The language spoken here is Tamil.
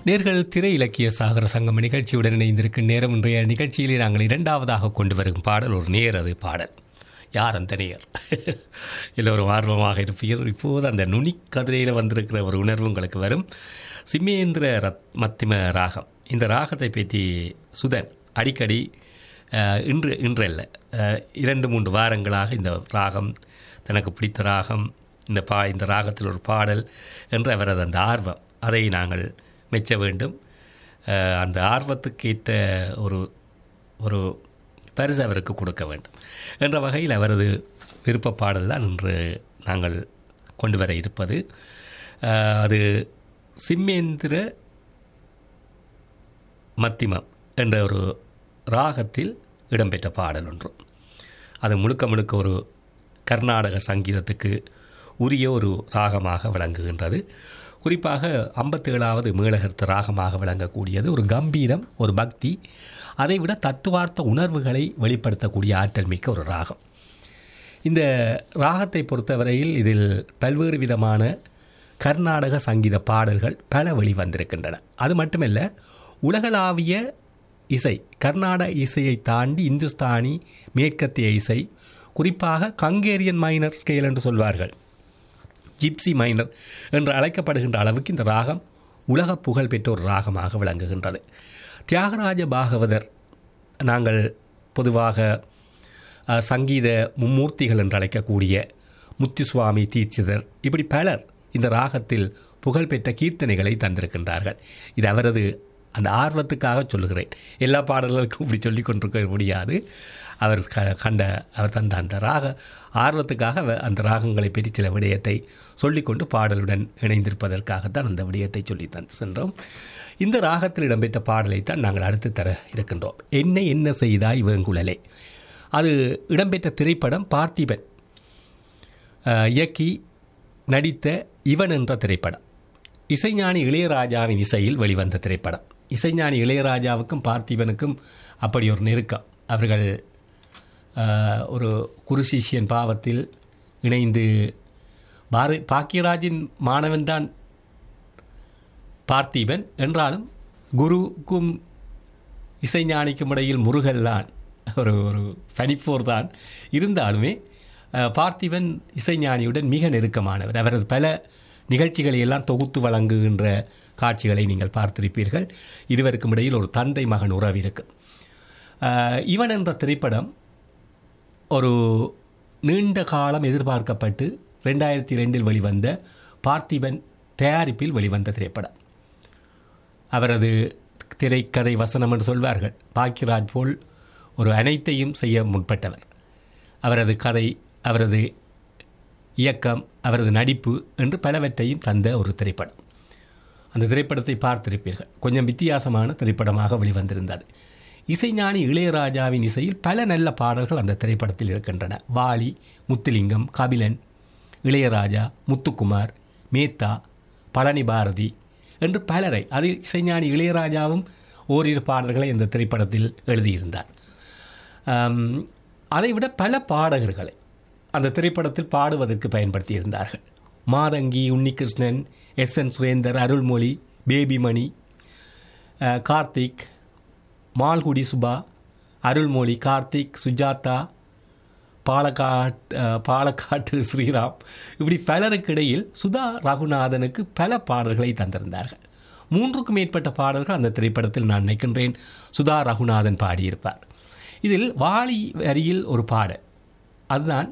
நேர்கள் திரை இலக்கிய சாகர சங்கம் நிகழ்ச்சியுடன் இணைந்திருக்கும் நேரம் இன்றைய நிகழ்ச்சியிலே நாங்கள் இரண்டாவதாக கொண்டு வரும் பாடல் ஒரு நேர் அது பாடல் யார் அந்த நேர் எல்லோரும் ஆர்வமாக இருப்பீர்கள் இப்போது அந்த நுனிக்கதிரையில் வந்திருக்கிற ஒரு உணர்வு உங்களுக்கு வரும் சிம்மேந்திர ரத் மத்திம ராகம் இந்த ராகத்தை பற்றி சுதன் அடிக்கடி அஹ், இன்று இன்றல்ல அஹ், இரண்டு மூன்று வாரங்களாக இந்த ராகம் தனக்கு பிடித்த ராகம் இந்த பா இந்த ராகத்தில் ஒரு பாடல் என்று அவரது அந்த ஆர்வம் அதை நாங்கள் மெச்ச வேண்டும் அஹ், அந்த ஆர்வத்துக்கேற்ற ஒரு ஒரு பரிசு அவருக்கு கொடுக்க வேண்டும் என்ற வகையில் அவரது விருப்ப பாடல் தான் இன்று நாங்கள் கொண்டு வர இருப்பது அஹ், அது சிம்மேந்திர மத்திமம் என்ற ஒரு ராகத்தில் இடம்பெற்ற பாடல் ஒன்று அது முழுக்க முழுக்க ஒரு கர்நாடக சங்கீதத்துக்கு உரிய ஒரு ராகமாக விளங்குகின்றது குறிப்பாக ஐம்பத்தேழாவது மேலகர்த்த ராகமாக விளங்கக்கூடியது ஒரு கம்பீரம் ஒரு பக்தி அதைவிட தத்துவார்த்த உணர்வுகளை வெளிப்படுத்தக்கூடிய ஆற்றல் மிக்க ஒரு ராகம் இந்த ராகத்தை பொறுத்தவரையில் இதில் பல்வேறு விதமான கர்நாடக சங்கீத பாடல்கள் பல வெளிவந்திருக்கின்றன அது மட்டுமல்ல உலகளாவிய இசை கர்நாடக இசையை தாண்டி இந்துஸ்தானி மேற்கத்திய இசை குறிப்பாக கங்கேரியன் மைனர் ஸ்கேல் என்று சொல்வார்கள் ஜிப்சி மைனர் என்று அழைக்கப்படுகின்ற அளவுக்கு இந்த ராகம் உலக புகழ் பெற்ற ஒரு ராகமாக விளங்குகின்றது தியாகராஜ பாகவதர் நாங்கள் பொதுவாக அஹ், சங்கீத மும்மூர்த்திகள் என்று அழைக்கக்கூடிய முத்துசுவாமி தீட்சிதர் இப்படி பலர் இந்த ராகத்தில் புகழ்பெற்ற கீர்த்தனைகளை தந்திருக்கின்றார்கள் இது அவரது அந்த ஆர்வத்துக்காக சொல்லுகிறேன் எல்லா பாடல்களுக்கும் இப்படி சொல்லிக் கொண்டிருக்க முடியாது அவர் க- கண்ட அவர் தந்த அந்த ராக ஆர்வத்துக்காக அவர் அந்த ராகங்களை பற்றி சில விடயத்தை சொல்லிக்கொண்டு பாடலுடன் இணைந்திருப்பதற்காகத்தான் அந்த விடயத்தை சொல்லி தந்து சென்றோம் இந்த ராகத்தில் இடம்பெற்ற பாடலைத்தான் நாங்கள் அடுத்து தர இருக்கின்றோம் என்ன என்ன செய்தாய் வேங்குழலே அது இடம்பெற்ற திரைப்படம் பார்த்திபன் அஹ், இயக்கி நடித்த இவன் என்ற திரைப்படம் இசைஞானி இளையராஜாவின் இசையில் வெளிவந்த திரைப்படம் இசைஞானி இளையராஜாவுக்கும் பார்த்திபனுக்கும் அப்படி ஒரு நெருக்கம் அவர்கள் அஹ், ஒரு குரு சிஷ்யன் பாவத்தில் இணைந்து பார பாக்கியராஜின் மாணவன்தான் பார்த்திபன் என்றாலும் குருக்கும் இசைஞானிக்கும் இடையில் முருகல்தான் ஒரு ஒரு பனிப்போர் தான் இருந்தாலுமே அஹ், பார்த்திபன் இசைஞானியுடன் மிக நெருக்கமானவர் அவரது பல நிகழ்ச்சிகளை எல்லாம் தொகுத்து வழங்குகின்ற காட்சிகளை நீங்கள் பார்த்திருப்பீர்கள் இருவருக்கும் இடையில் ஒரு தந்தை மகன் உறவு இருக்கு அஹ், இவன் என்ற திரைப்படம் ஒரு நீண்ட காலம் எதிர்பார்க்கப்பட்டு ரெண்டாயிரத்தி ரெண்டில் வெளிவந்த பார்த்திபன் தயாரிப்பில் வெளிவந்த திரைப்படம் அவரது திரைக்கதை வசனம் என்று சொல்வார்கள் பாக்கியராஜ் போல் ஒரு அனைத்தையும் செய்ய முற்பட்டவர் அவரது கதை அவரது இயக்கம் அவரது நடிப்பு என்று பலவற்றையும் தந்த ஒரு திரைப்படம் அந்த திரைப்படத்தை பார்த்திருப்பீர்கள் கொஞ்சம் வித்தியாசமான திரைப்படமாக வெளிவந்திருந்தது இசைஞானி இளையராஜாவின் இசையில் பல நல்ல பாடல்கள் அந்த திரைப்படத்தில் இருக்கின்றன வாலி முத்துலிங்கம் கபிலன் இளையராஜா முத்துக்குமார் மேத்தா பழனி பாரதி என்று பலரை அது இசைஞானி இளையராஜாவும் ஓரிரு பாடல்களை இந்த திரைப்படத்தில் எழுதியிருந்தார் ஆம், அதைவிட பல பாடகர்களை அந்த திரைப்படத்தில் பாடுவதற்கு பயன்படுத்தியிருந்தார்கள் மாதங்கி உன்னிகிருஷ்ணன் எஸ் என் சுரேந்தர் அருள்மொழி பேபிமணி அஹ், கார்த்திக் மால்குடி சுபா அருள்மொழி கார்த்திக் சுஜாதா பாலக்காட் அஹ், பாலக்காட்டு ஸ்ரீராம் இப்படி பலருக்கு இடையில் சுதா ரகுநாதனுக்கு பல பாடல்களை தந்திருந்தார்கள் மூன்றுக்கும் மேற்பட்ட பாடல்கள் அந்த திரைப்படத்தில் நான் நினைக்கின்றேன் சுதா ரகுநாதன் பாடியிருப்பார் இதில் வாலி வரியில் ஒரு பாடல் அதுதான்